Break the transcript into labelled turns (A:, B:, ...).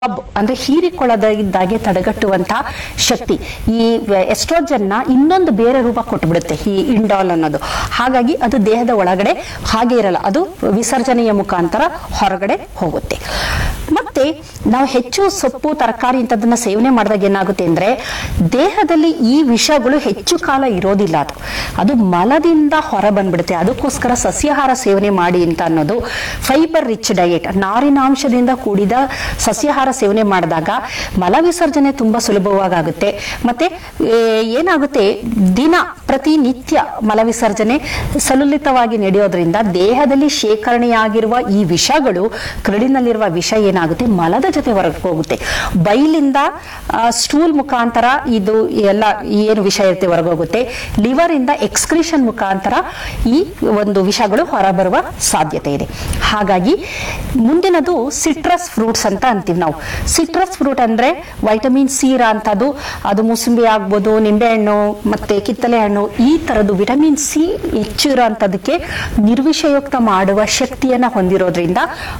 A: ಅಬ್ ಅಂದ್ರೆ ಹೀರಿಕೊಳ್ಳದಾಗಿದ್ದಾಗೆ ತಡೆಗಟ್ಟುವಂತಹ ಶಕ್ತಿ ಈ ಎಸ್ಟ್ರೋಜನ್ ನ ಇನ್ನೊಂದು ಬೇರೆ ರೂಪ ಕೊಟ್ಬಿಡುತ್ತೆ ಈ ಇಂಡಾಲ್ ಅನ್ನೋದು ಹಾಗಾಗಿ ಅದು ದೇಹದ ಒಳಗಡೆ ಹಾಗೆ ಇರಲ್ಲ ಅದು ವಿಸರ್ಜನೆಯ ಮುಖಾಂತರ ಹೊರಗಡೆ ಹೋಗುತ್ತೆ ಮತ್ತೆ ನಾವು ಹೆಚ್ಚು ಸೊಪ್ಪು ತರಕಾರಿ ಇಂಥದನ್ನ ಸೇವನೆ ಮಾಡಿದಾಗ ಏನಾಗುತ್ತೆ ಅಂದ್ರೆ ದೇಹದಲ್ಲಿ ಈ ವಿಷಗಳು ಹೆಚ್ಚು ಕಾಲ ಇರೋದಿಲ್ಲ ಅದು ಅದು ಮಲದಿಂದ ಹೊರ ಬಂದ್ಬಿಡುತ್ತೆ ಅದಕ್ಕೋಸ್ಕರ ಸಸ್ಯಾಹಾರ ಸೇವನೆ ಮಾಡಿ ಅಂತ ಅನ್ನೋದು ಫೈಬರ್ ರಿಚ್ ಡಯಟ್ ನಾರಿನಾಂಶದಿಂದ ಕೂಡಿದ ಸಸ್ಯಾಹಾರ ಸೇವನೆ ಮಾಡಿದಾಗ ಮಲ ವಿಸರ್ಜನೆ ತುಂಬಾ ಸುಲಭವಾಗುತ್ತೆ ಮತ್ತೆ ಏ, ಏನಾಗುತ್ತೆ ದಿನ ಪ್ರತಿನಿತ್ಯ ಮಲ ವಿಸರ್ಜನೆ ಸಲುಲಿತವಾಗಿ ನಡೆಯೋದ್ರಿಂದ ದೇಹದಲ್ಲಿ ಶೇಖರಣೆಯಾಗಿರುವ ಈ ವಿಷಗಳು ಕರಡಿನಲ್ಲಿರುವ ವಿಷ ಏನಾಗುತ್ತೆ ಮಲದ ಜೊತೆ ಹೊರಗೆ ಹೋಗುತ್ತೆ ಬೈಲಿಂದ ಸ್ಟೂಲ್ ಮುಖಾಂತರ ಇದು ಎಲ್ಲ ಏನು ವಿಷ ಇರುತ್ತೆ ಹೊರಗೋಗುತ್ತೆ ಲಿವರ್ ಇಂದ ಎಕ್ಸ್ಕ್ರಿಷನ್ ಮುಖಾಂತರ ಈ ಒಂದು ವಿಷಗಳು ಹೊರಬರುವ ಸಾಧ್ಯತೆ ಇದೆ ಹಾಗಾಗಿ ಮುಂದಿನದು ಸಿಟ್ರಸ್ ಫ್ರೂಟ್ಸ್ ಅಂತ ಅಂತೀವಿ ನಾವು ಸಿಟ್ರಸ್ ಫ್ರೂಟ್ ಅಂದ್ರೆ ವೈಟಮಿನ್ ಸಿ ಇರೋಂಥದ್ದು ಅದು ಮೂಸಂಬಿ ಆಗ್ಬೋದು ನಿಂಬೆಹಣ್ಣು ಮತ್ತೆ ಕಿತ್ತಲೆ ಹಣ್ಣು ಈ ತರದ್ದು ವಿಟಮಿನ್ ಸಿ ಹೆಚ್ಚು ಇರೋಂಥದ್ದಕ್ಕೆ ನಿರ್ವಿಷಯುಕ್ತ ಮಾಡುವ ಶಕ್ತಿಯನ್ನ ಹೊಂದಿರೋದ್ರಿಂದ